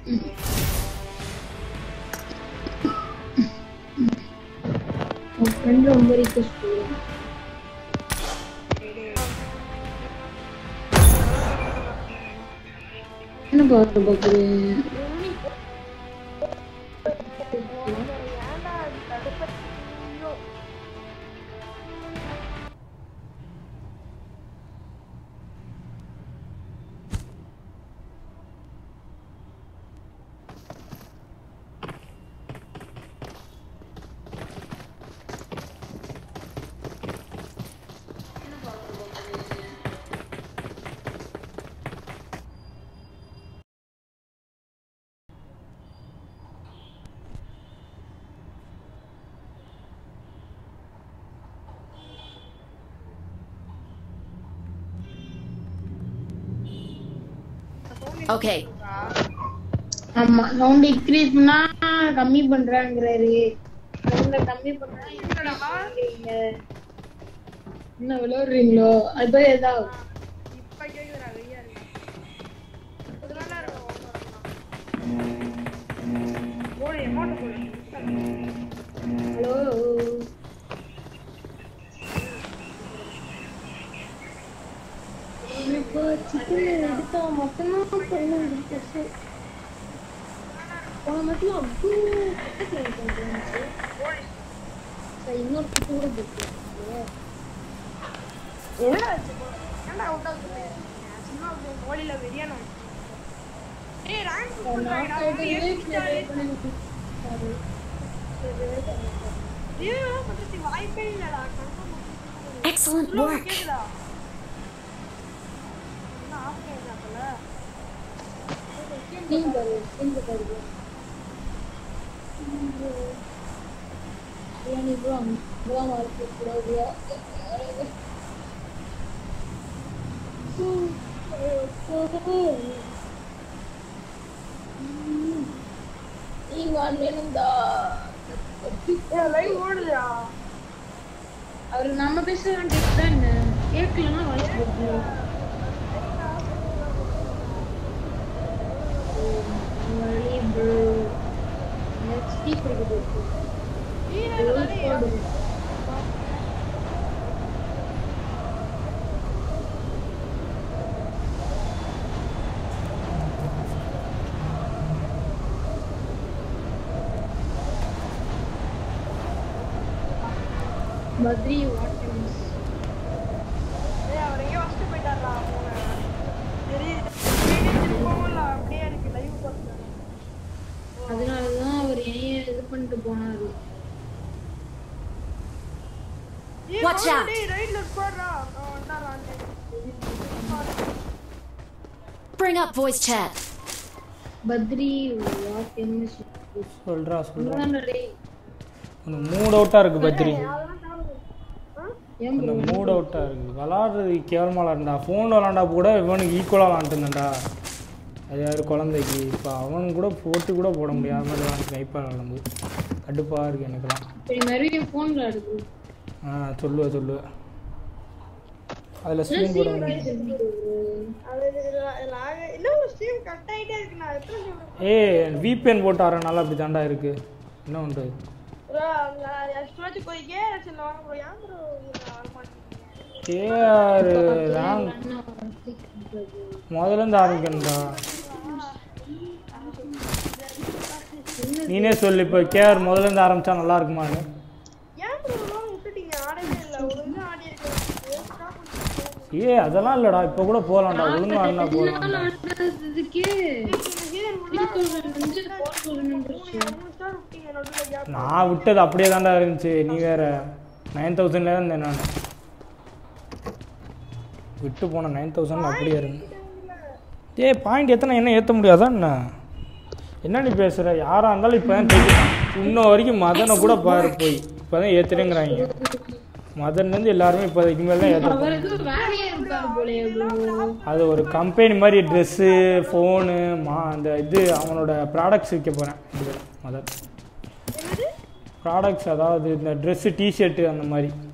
உன் ஃப்ரெண்ட் ரொம்ப ரிக்வெஸ்ட் பண்ணுவேன் என்ன பார்க்க பார்க்குறேன் ஏன்டா அது கடுப்பா- ஐயோ. Okay. ஆமா சவுண்ட் இன்க்ரீஸ் பண்ணா கம்மி பண்றாங்கறாரு சவுண்ட கம்மி பண்ணா என்னங்க என்ன விளையாடுறீங்களோ அது பேர் ஏதாவது இப்ப கேக்குதுடா, வெய்யா இருக்கு. இது நல்லா இருக்கும், போடு, amount போடு. ஹலோ இப்போ சிக்கன் எடுத்தா மட்டும்தான் பண்ண எடுத்து போன மட்டும் அவ்வளோ பக்கத்தில் இருந்துச்சு சரி இன்னொரு குத்து கூட போட்டு என்னடா ஆச்சு போ? ஏன்டா out ஆ சொல்றீங்க? சும்மா அப்படியே கோழில வெறியானம். ஏய், rank போடுறாங்கடா, வந்து ஏத்திட்டாரு. ஐயோ, பக்கத்து வாய்ப்பே இல்லடா, confirm ஆ. Excellent உள்ள work. கேக்குதா? என்ன off ஆயிடுச்சா போல? ஸ்கிரீன் பாரு ஸ்கிரீன் பாரு பிரியாணி ப்ரோ அங்கெல்லாம் வாழ்க்கை கூடாது நீங்க வேணும்டா ஏய், live ஓடுதா? அவரு நம்ம பேச வேண்டியது தான் கேட்கலன்னா வாய்ஸ் போட்டு ப்ரோ நெக்ஸ்ட் ஸ்பீக் இருக்குது நீ என்ன தானே பத்ரி வாட்டன்ஸ் ஏய், அவர் எங்கேயோ வச்சுட்டு போயிட்டாருடா, அவனை. தெரியுது. திரும்பவும் அப்படியே இருக்கு live பார்த்தேன். அதனால தான் அவர் ஏன் இது பண்ணிட்டு போனாரு ஏய், Watch வாடா, out. டேய், right ல squad-டா. அவன் வந்தாரான்னு. Bring up voice chat. Badri வாட்டன்ஸ் சொல்றா சொல்றா டேய் கொஞ்சம் மூட் அவுட்டாக இருக்கு பத்ரி அதெல்லாம் சாப்பிடு. ஆ? ஏன் கொஞ்சம் மூட் அவுட்டாக இருக்கு விளாட்றது கேவலமாக விளாண்டா ஃபோன் விளாண்டா கூட இவனுக்கு ஈக்குவலாக விளாண்டுருந்தேன்டா அது யார் குழந்தைக்கு இப்போ அவன் கூட போட்டு கூட போட முடியாத மாதிரி விளாண்டு கைப்பாக விளாடும்போது கடுப்பாக இருக்கு எனக்குலாம் சரி மறுபடியும் ஃபோன்ல எடுக்கு ஆ சொல்லுவேன் சொல்லுவேன் அதில் ஸ்க்ரீன் போட முடியும் அது இதுல- இதுல ஆக- இல்ல, ஒரு stream cut ஆயிட்டே இருக்கு. நான் எத்தனை time எடுப்பேன்? ஏய் விபிஎன் போட்டு ஆறனால அப்படி தாண்டா இருக்கு என்ன பண்ணுறது bro, அங்க storage போய்க்கே, சரி, வாங்க bro. ஏன் bro நீங்க வர மாட்டீங்க? கேஆர் ரேங்க் முதல்ல இருந்து ஆரம்பிக்கணும்டா நீனே சொல்லு இப்போ கேஆர் முதல்ல இருந்து ஆரம்பிச்சா நல்லா இருக்குமான்னு ஏன் bro இவ்வளவு விட்டுட்டீங்க? ஆடவே இல்ல. ஒழுங்கா ஆடி இருக்கேன். waste ஆ போச்சு. ஏ அதெல்லாம் இல்லடா இப்போ கூட போகலாம்டா ஒழுங்கா ஆடினா போகலாம்டா அதுக்கே நீங்க season full ஆ மூணு மூணு star விட்டீங்க நடுவுல gap. நான் விட்டது அப்படியே தான்டா இருந்துச்சு நீ வேற நைன் தௌசண்ட்ல இருந்தேன் நான் விட்டு போன நைன் தௌசண்ட் அப்படியே இருந்தேன் ஏய் பாயிண்ட் எத்தனை என்ன ஏற்ற முடியாதா என்ன என்ன நீ பேசுகிற யாராக இருந்தாலும் இப்போ தான் தெரியும் இன்னும் வரைக்கும் மதனை கூட பாரு போய் இப்போ தான் ஏற்றுறேங்கிறாங்க மதன்லேருந்து எல்லாருமே இப்போ இதுக்கு மேலே தான் ஏற்ற அவருக்கு வேலையே இருக்காரு போலயே bro. அது ஒரு கம்பெனி மாதிரி ட்ரெஸ்ஸு ஃபோனு மா அந்த இது அவனோட ப்ராடக்ட்ஸ் விற்க போகிறேன் இது மதன் ப்ராடக்ட்ஸ் அதாவது இந்த ட்ரெஸ்ஸு டிஷர்ட்டு அந்த மாதிரி